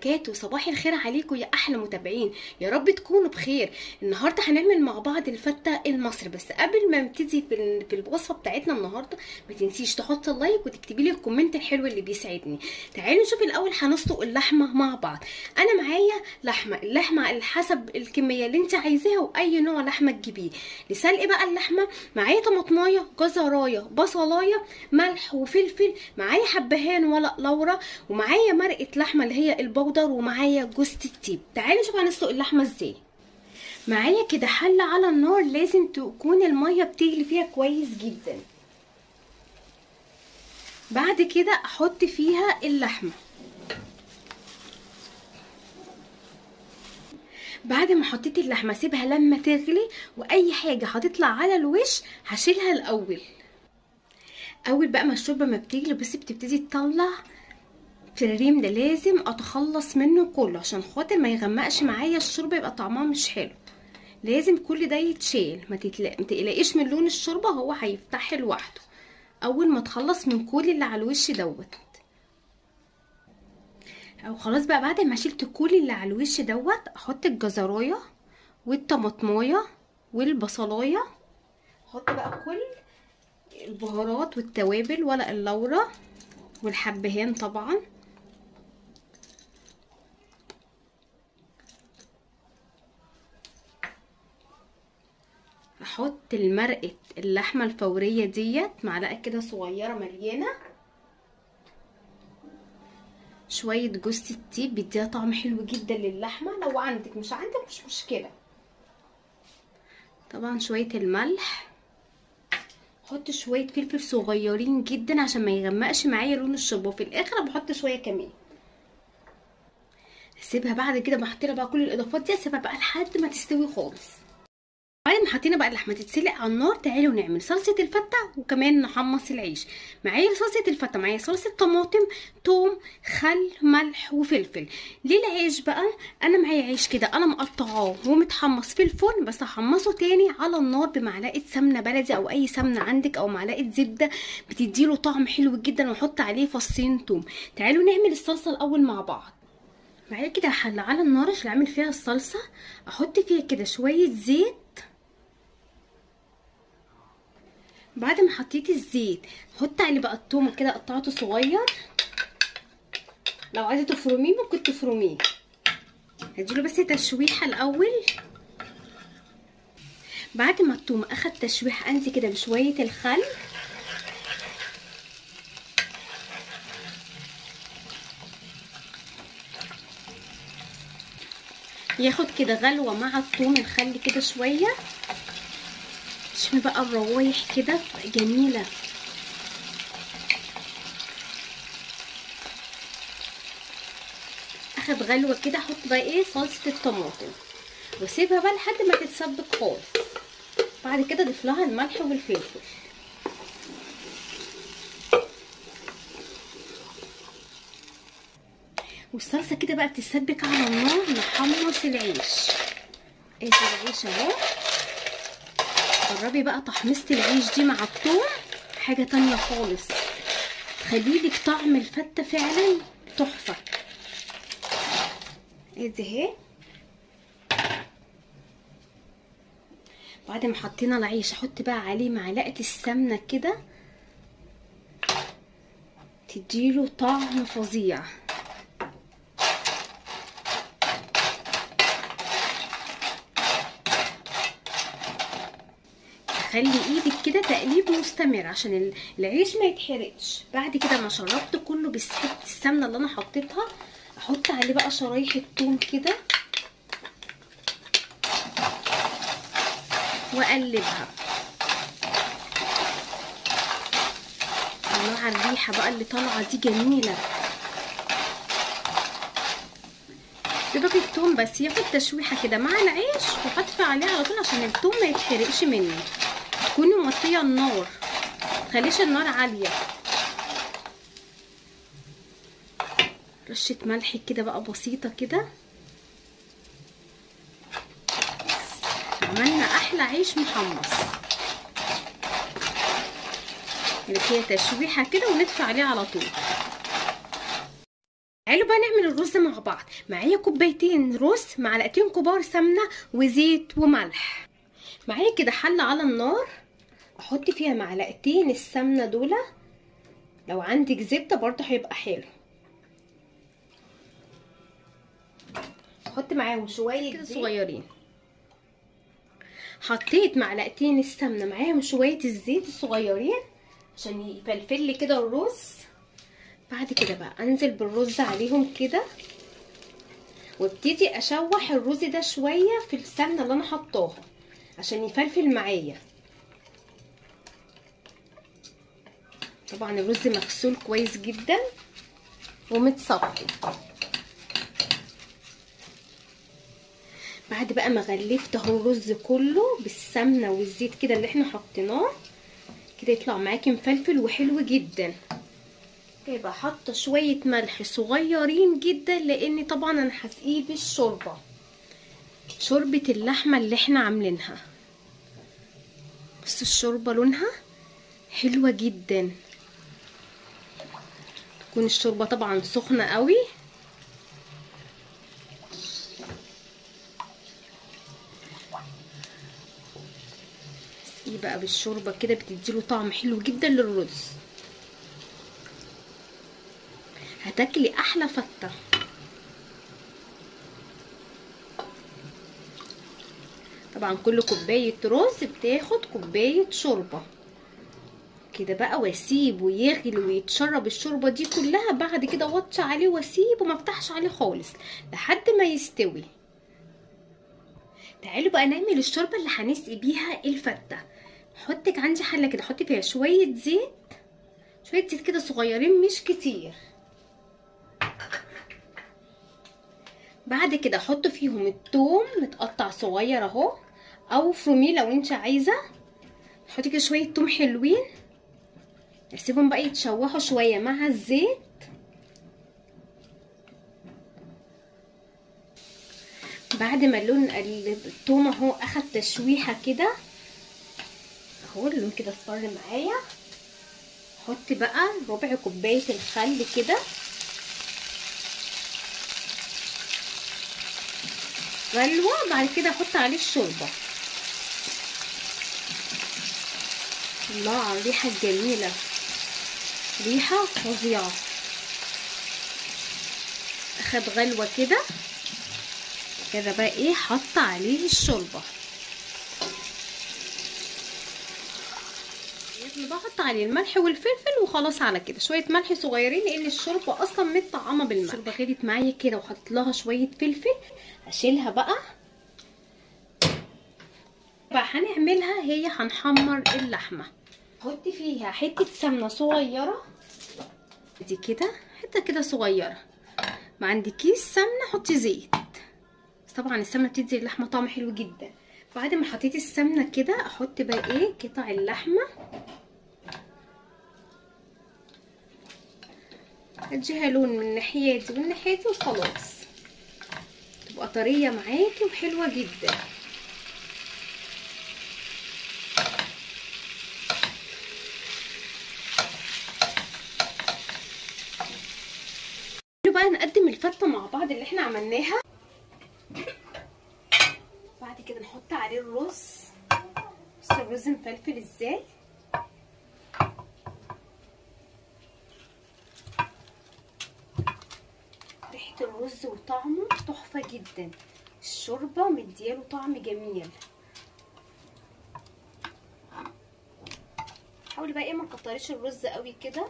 وبركاته صباح الخير عليكم يا احلى متابعين يا رب تكونوا بخير النهارده هنعمل مع بعض الفته المصري بس قبل ما نبتدي في ال- في الوصفه بتاعتنا النهارده ما تنسيش تحط اللايك وتكتبي لي الكومنت الحلو اللي بيسعدني تعالوا نشوف الاول هنسلق اللحمه مع بعض انا معايا لحمه اللحمه على حسب الكميه اللي انت عايزاها واي نوع لحمه تجيبيه لسلق بقى اللحمه معايا طماطمايه جزرايه بصلايه ملح وفلفل معايا حبهان ولا لورا ومعايا مرقه لحمه اللي هي البودر ومعايا جوز التيب تعالوا نشوف هنسلق اللحمه ازاي معايا كده حله على النار لازم تكون الميه بتغلي فيها كويس جدا بعد كده احط فيها اللحمه بعد ما حطيت اللحمه سيبها لما تغلي واي حاجه هتطلع على الوش هشيلها الاول اول بقى ما الشوربه ما بتغلي بس بتبتدي تطلع فريم ده لازم اتخلص منه كله عشان خاطر ما يغمقش معايا الشوربه يبقى طعمها مش حلو لازم كل ده يتشال ما, تتلا... ما تقلقيش من لون الشوربه هو هيفتح لوحده اول ما تخلص من كل اللي على الوش دوت او خلاص بقى بعد ما شلت كل اللي على الوش دوت احط الجزرايه والطماطمايه والبصلايه احط بقى كل البهارات والتوابل ورق اللورا والحبهان طبعا احط المرقه اللحمه الفوريه ديت معلقه كده صغيره مليانه شويه جوز التيب بيديها طعم حلو جدا للحمه لو عندك مش عندك مش مشكله طبعا شويه الملح احط شويه فلفل صغيرين جدا عشان ما يغمقش معايا لون الشوربه وفي الاخر بحط شويه كمان اسيبها بعد كده ما حطينا بقى كل الاضافات دي اسيبها بقى لحد ما تستوي خالص بعد ما حطينا بقى اللحمه تتسلق على النار تعالوا نعمل صلصه الفته وكمان نحمص العيش معايا صلصه الفته معايا صلصه طماطم توم خل ملح وفلفل للعيش بقى انا معايا عيش كده انا مقطعاه ومتحمص في الفرن بس هحمصه تاني على النار بمعلقه سمنه بلدي او اي سمنه عندك او معلقه زبده بتديله طعم حلو جدا واحط عليه فصين توم تعالوا نعمل الصلصه الاول مع بعض معايا كده حله على النار عشان اعمل فيها الصلصه احط فيها كده شويه زيت بعد ما حطيت الزيت حط عليه بقى التوم كده قطعته صغير لو عايزه تفرميه ممكن تفرميه هديله بس تشويحه الاول بعد ما التوم اخد تشويح انزل كده بشويه الخل ياخد كده غلوه مع التوم الخل كده شويه شوفي بقى الروايح كده جميلة اخد غلوة كده احط بقى ايه صلصة الطماطم واسيبها بقى لحد ما تتسبك خالص بعد كده اضيف لها الملح والفلفل والصلصة كده بقى تتسبك على النار نحمص العيش ادي العيش اهو جربي بقى تحميصة العيش دي مع الثوم حاجة تانية خالص تخليلك طعم الفتة فعلا تحفة ادي اهي بعد ما حطينا العيش احط بقى عليه معلقة السمنة كده تديله طعم فظيع خلي ايدك كده تقليب مستمر عشان العيش ما يتحرقش بعد كده ما شربت كله بسحبت السمنه اللي انا حطيتها احط عليه بقى شرايح الثوم كده واقلبها الله على الريحه بقى اللي طالعه دي جميله دوبك الثوم بس ياخد تشويحه كده مع العيش وحطي عليه على طول عشان الثوم ما يتحرقش مني تكوني موطيه النار متخليش النار عاليه رشه ملح كده بقى بسيطه كده عملنا احلى عيش محمص اللي هي تشويحه كده وندفع عليه على طول تعالوا بقى نعمل الرز مع بعض معايا كوبايتين رز معلقتين كبار سمنه وزيت وملح معايا كده حله على النار احط فيها معلقتين السمنه دول لو عندك زبده برضه هيبقى حلو احط معاهم شويه كده صغيرين حطيت معلقتين السمنه معاهم شويه الزيت الصغيرين عشان يفلفل لي كده الرز بعد كده بقى انزل بالرز عليهم كده وابتدي اشوح الرز ده شويه في السمنه اللي انا حطاها عشان يفلفل معايا طبعا الرز مغسول كويس جدا ومتصفي بعد بقى ما غلفت اهو الرز كله بالسمنه والزيت كده اللي احنا حطيناه كده يطلع معاكي مفلفل وحلو جدا يبقى حاطه شويه ملح صغيرين جدا لان طبعا انا هسقيه بالشوربه شوربه اللحمه اللي احنا عاملينها بصوا الشوربه لونها حلوه جدا تكون الشوربه طبعا سخنه قوي بقى بالشوربه كده بتديله طعم حلو جدا للرز هتاكلي احلى فته طبعا كل كوبايه رز بتاخد كوبايه شوربه كده بقى واسيبه يغلي ويتشرب الشوربه دي كلها بعد كده وطي عليه واسيبه ما افتحش عليه خالص لحد ما يستوي تعالوا بقى نعمل الشوربه اللي هنسقي بيها الفته حطك عندي حله كده حطي فيها شويه زيت شويه زيت كده صغيرين مش كتير بعد كده احط فيهم التوم متقطع صغير اهو او فرومي لو انت عايزه حطي كده شويه توم حلوين اسيبهم بقى يتشوحوا شويه مع الزيت بعد ما اللون التوم اهو اخد تشويحه كده اهو اللون كده اصفر معايا احط بقى ربع كوبايه الخل كده غلوه بعد كده احط عليه الشوربه الله على الريحه الجميله ريحه فظيعه اخد غلوه كده كده بقى ايه حط عليه الشوربه بحط عليه الملح والفلفل وخلاص على كده شويه ملح صغيرين لان الشوربه اصلا متطعمه بالملح الشوربه غليت معايا كده وحطيت لها شويه فلفل اشيلها بقى بقى هنعملها هي هنحمر اللحمه حط فيها حته سمنه صغيره دي كده حته كده صغيره ما عندكيش سمنه حطي زيت بس طبعا السمنه بتدي اللحمه طعم حلو جدا بعد ما حطيت السمنه كده احط بقى ايه قطع اللحمه اديها لون من الناحيه دي والناحيه دي وخلاص تبقى طريه معاكي وحلوه جدا بقى نقدم الفته مع بعض اللي احنا عملناها بعد كده نحط عليه الرز بص الرز مفلفل ازاي ريحه الرز وطعمه تحفه جدا الشوربه مدياله طعم جميل حاولي بقى ايه ما تكتريش الرز قوي كده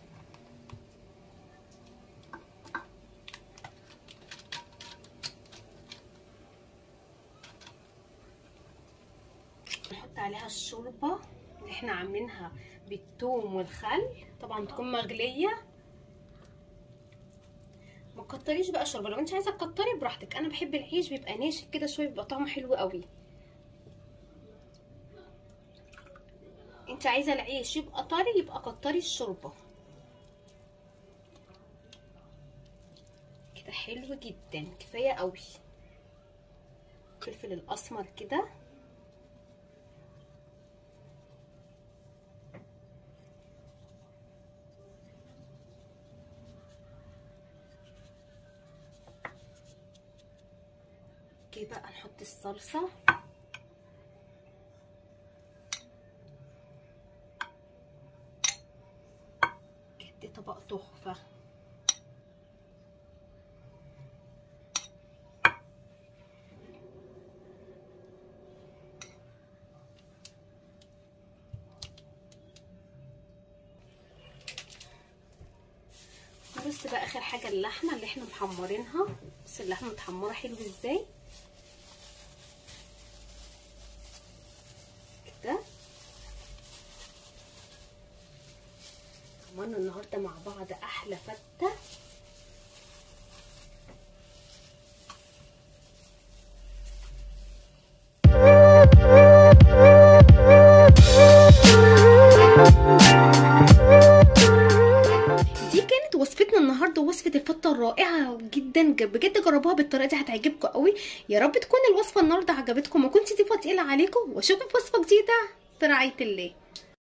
نحط عليها الشوربه اللي احنا عاملينها بالثوم والخل طبعا تكون مغليه ما تكتريش بقى شوربه لو انت عايزه تكتري براحتك انا بحب العيش بيبقى ناشف كده شويه بيبقى طعمه حلو قوي انت عايزه العيش يبقى طري يبقى كتري الشوربه كده حلو جدا كفايه قوي الفلفل الاسمر كده نبتدي بقى نحط الصلصه كده طبق تحفه بص بقى اخر حاجه اللحمه اللي احنا محمرينها بص اللحمه متحمره حلو ازاي كده عملنا النهارده مع بعض احلى فته دي كانت وصفتنا النهارده وصفه الفته الرائعه جدا بجد جربوها بالطريقه دي هتعجبكم قوي يا رب تكون الوصفه النهارده عجبتكم ما كنتش ضيفه تقيله عليكم واشوفكم في وصفه جديده في رعايه الله